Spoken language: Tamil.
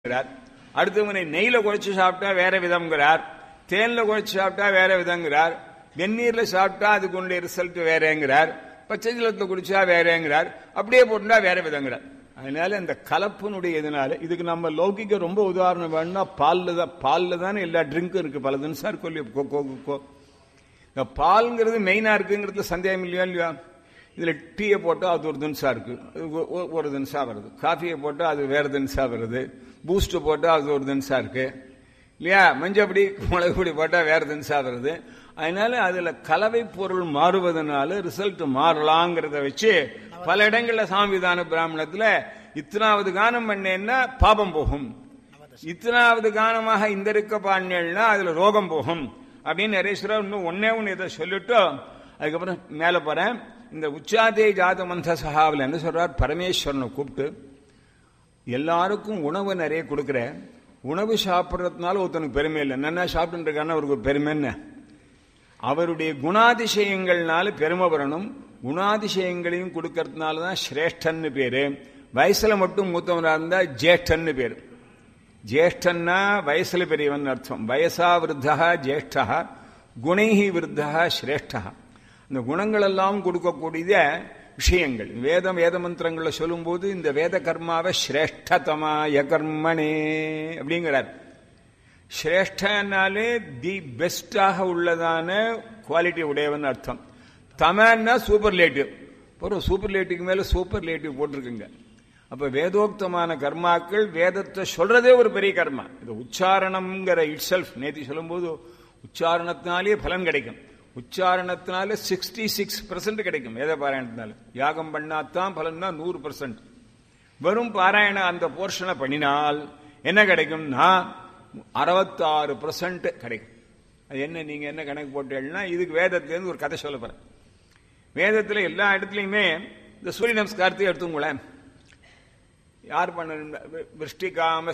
விதங்கிறார் அடுத்தவனை நெய்ல குழைச்சு சாப்பிட்டா வேற விதம்ங்கிறார் தேன்ல குழைச்சு சாப்பிட்டா வேற விதங்கிறார் வெந்நீர்ல சாப்பிட்டா அதுக்கு உள்ள ரிசல்ட் வேறேங்கிறார் பச்சை ஜலத்துல குடிச்சா வேறேங்கிறார் அப்படியே போட்டுட்டா வேற விதங்கிறார் அதனால இந்த கலப்பினுடைய இதனால இதுக்கு நம்ம லௌகிக்க ரொம்ப உதாரணம் வேணும்னா பால்ல தான் பால்ல தானே எல்லா ட்ரிங்க்கும் இருக்கு பல தினசார் கொல்லி கோ கோ கோ இந்த பால்ங்கிறது மெயினா இருக்குங்கிறது சந்தேகம் இல்லையா இல்லையா இதுல டீயை போட்டால் அது ஒரு தினசா இருக்கு அது ஒ- ஒ- ஒரு தினசா வருது காஃபியை போட்டால் அது வேற தினசா வருது பூஸ்ட் போட்டால் அது ஒரு தினசா இருக்கு இல்லையா மஞ்சப்பொடி மிளகு பொடி போட்டால் வேற தினசா வருது அதனால அதுல கலவை பொருள் மாறுவதனால ரிசல்ட் மாறலாங்கிறத வச்சு பல இடங்கள்ல சாமிதான பிராமணத்துல இத்தனாவது கானம் பண்ணேன்னா பாபம் போகும் இத்தனாவது கானமாக இந்த இருக்க பாண்டியல்னா அதுல ரோகம் போகும் அப்படின்னு நரேஸ்வரர் இன்னும் ஒன்னே ஒன்று இதை சொல்லிட்டு அதுக்கப்புறம் மேல போறேன் இந்த உச்சாதே ஜாத மந்த சகாவில் என்ன சொல்றார் பரமேஸ்வரனை கூப்பிட்டு எல்லாருக்கும் உணவு நிறைய கொடுக்குறேன் உணவு சாப்பிட்றதுனால ஒருத்தனுக்கு பெருமை இல்லை நல்லா சாப்பிட்டு இருக்கான்னு அவருக்கு ஒரு பெருமை என்ன அவருடைய குணாதிசயங்கள்னால பெருமை வரணும் குணாதிசயங்களையும் கொடுக்கறதுனால தான் சிரேஷ்டன்னு பேரு வயசுல மட்டும் மூத்தவனா இருந்தா ஜேஷ்டன்னு பேரு ஜேஷ்டன்னா வயசுல பெரியவன் அர்த்தம் வயசா விருத்தா ஜேஷ்டா குணைஹி விருத்தா சிரேஷ்டா இந்த குணங்கள் எல்லாம் கொடுக்கக்கூடிய விஷயங்கள் வேதம் வேத மந்திரங்களை சொல்லும்போது இந்த வேத கர்மாவை சிரேஷ்டதமாய கர்மனே அப்படிங்கிறார் சிரேஷ்டனாலே தி பெஸ்டாக உள்ளதான குவாலிட்டி உடையவன் அர்த்தம் தமன்னா சூப்பர்லேட்டிவ் ஒரு சூப்பர்லேட்டிவ்க்கு மேல சூப்பர்லேட்டிவ் போட்டிருக்குங்க அப்ப வேதோக்தமான கர்மாக்கள் வேதத்தை சொல்றதே ஒரு பெரிய கர்மா இது உச்சாரணம்ங்கிற இட் செல்ஃப் நேத்தி சொல்லும்போது உச்சாரணத்தினாலே பலன் கிடைக்கும் உச்சாரணத்தினால சிக்ஸ்டி சிக்ஸ் பர்சன்ட் கிடைக்கும் வேத பாராயணத்தினால யாகம் பண்ணாதான் பலன்னா நூறு பர்சன்ட் வெறும் பாராயண அந்த போர்ஷனை பண்ணினால் என்ன கிடைக்கும்னா அறுபத்தாறு பர்சன்ட் கிடைக்கும் அது என்ன நீங்க என்ன கணக்கு போட்டீங்கன்னா இதுக்கு வேதத்திலேருந்து ஒரு கதை சொல்ல போறேன் வேதத்துல எல்லா இடத்துலையுமே இந்த சூரிய நமஸ்காரத்தை எடுத்துங்களேன் யார் பண்ண விருஷ்டிகாம